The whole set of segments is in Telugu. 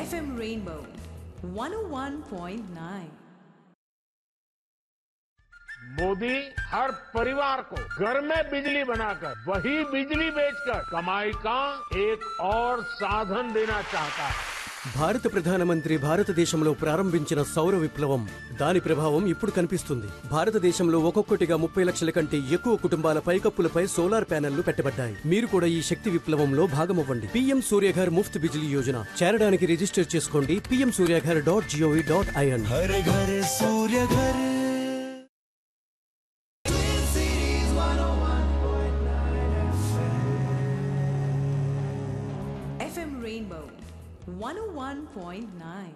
FM Rainbow 101.9. मोदी हर परिवार को घर में बिजली बनाकर वही बिजली बेचकर कमाई का एक और साधन देना चाहता है భారత ప్రధానమంత్రి భారతదేశంలో ప్రారంభించిన సౌర విప్లవం దాని ప్రభావం ఇప్పుడు కనిపిస్తుంది భారతదేశంలో ఒక్కొక్కటిగా ముప్పై లక్షల కంటే ఎక్కువ కుటుంబాల పైకప్పులపై సోలార్ ప్యానెళ్లు పెట్టబడ్డాయి మీరు కూడా ఈ శక్తి విప్లవంలో భాగమవ్వండి పీఎం సూర్యఘర్ ముఫ్త్ బిజిలీ యోజన చేరడానికి రిజిస్టర్ చేసుకోండి PM Surya Ghar dot GOV dot IN हर घर सूर्य घर FM Rainbow 101.9.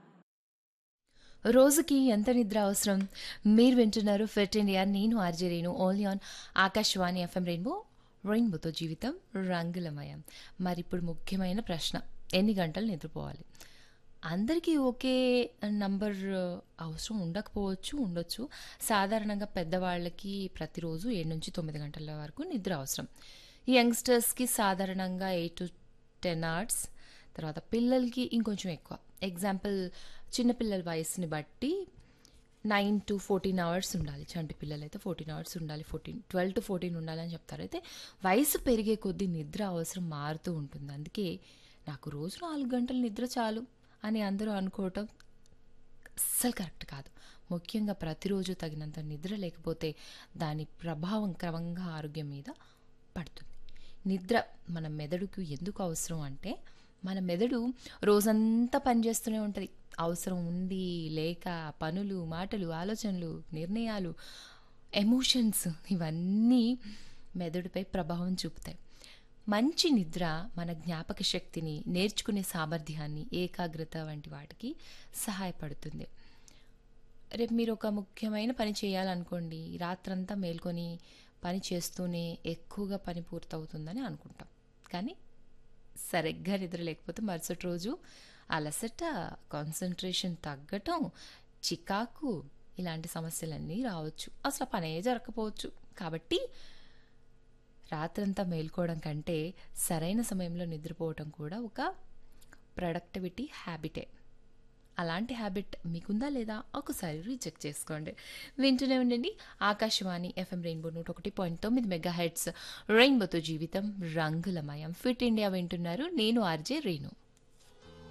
రోజుకి ఎంత నిద్ర అవసరం మీరు వింటున్నారు ఫిట్ ఇండియా నేను RJ Renu only on Akashvani FM Rainbow రెయిన్బోతో జీవితం రంగులమయం మరి ఇప్పుడు ముఖ్యమైన ప్రశ్న ఎన్ని గంటలు నిద్రపోవాలి అందరికీ ఒకే నంబర్ అవసరం ఉండకపోవచ్చు ఉండొచ్చు సాధారణంగా పెద్దవాళ్ళకి ప్రతిరోజు ఏడు నుంచి తొమ్మిది గంటల వరకు నిద్ర అవసరం యంగ్స్టర్స్కి సాధారణంగా ఎయిట్ టు టెన్ అవర్స్ తర్వాత పిల్లలకి ఇంకొంచెం ఎక్కువ ఎగ్జాంపుల్ చిన్నపిల్లల వయసుని బట్టి నైన్ టు ఫోర్టీన్ అవర్స్ ఉండాలి చంటి పిల్లలు అయితే ఫోర్టీన్ అవర్స్ ఉండాలి ఫోర్టీన్ ట్వెల్వ్ టు ఫోర్టీన్ ఉండాలని చెప్తారు అయితే వయసు పెరిగే కొద్దీ నిద్ర అవసరం మారుతూ ఉంటుంది అందుకే నాకు రోజు నాలుగు గంటల నిద్ర చాలు అని అందరూ అనుకోవటం అస్సలు కరెక్ట్ కాదు ముఖ్యంగా ప్రతిరోజు తగినంత నిద్ర లేకపోతే దాని ప్రభావం క్రమంగా ఆరోగ్యం మీద పడుతుంది నిద్ర మన మెదడుకు ఎందుకు అవసరం అంటే మన మెదడు రోజంతా పనిచేస్తూనే ఉంటుంది అవసరం ఉండి లేక పనులు మాటలు ఆలోచనలు నిర్ణయాలు ఎమోషన్స్ ఇవన్నీ మెదడుపై ప్రభావం చూపుతాయి మంచి నిద్ర మన జ్ఞాపక శక్తిని నేర్చుకునే సామర్థ్యాన్ని ఏకాగ్రత వంటి వాటికి సహాయపడుతుంది రేపు మీరు ఒక ముఖ్యమైన పని చేయాలనుకోండి రాత్రంతా మేల్కొని పని చేస్తూనే ఎక్కువగా పని పూర్తవుతుందని అనుకుంటాం కానీ సరిగ్గా నిద్ర లేకపోతే మరుసటి రోజు అలసట కాన్సన్ట్రేషన్ తగ్గటం చికాకు ఇలాంటి సమస్యలన్నీ రావచ్చు అసలు ఆ పనే జరగకపోవచ్చు కాబట్టి రాత్రంతా మేల్కోవడం కంటే సరైన సమయంలో నిద్రపోవటం కూడా ఒక ప్రొడక్టివిటీ హ్యాబిటే అలాంటి హ్యాబిట్ మీకుందా లేదా ఒకసారి రీచెక్ చేసుకోండి వింటూనే ఉండండి ఆకాశవాణి ఎఫ్ఎం రెయిన్బో నూట ఒకటి పాయింట్ తొమ్మిది మెగా హెడ్స్ రెయిన్బోతో జీవితం రంగులమయం ఫిట్ ఇండియా వింటున్నారు నేను ఆర్జే రేణు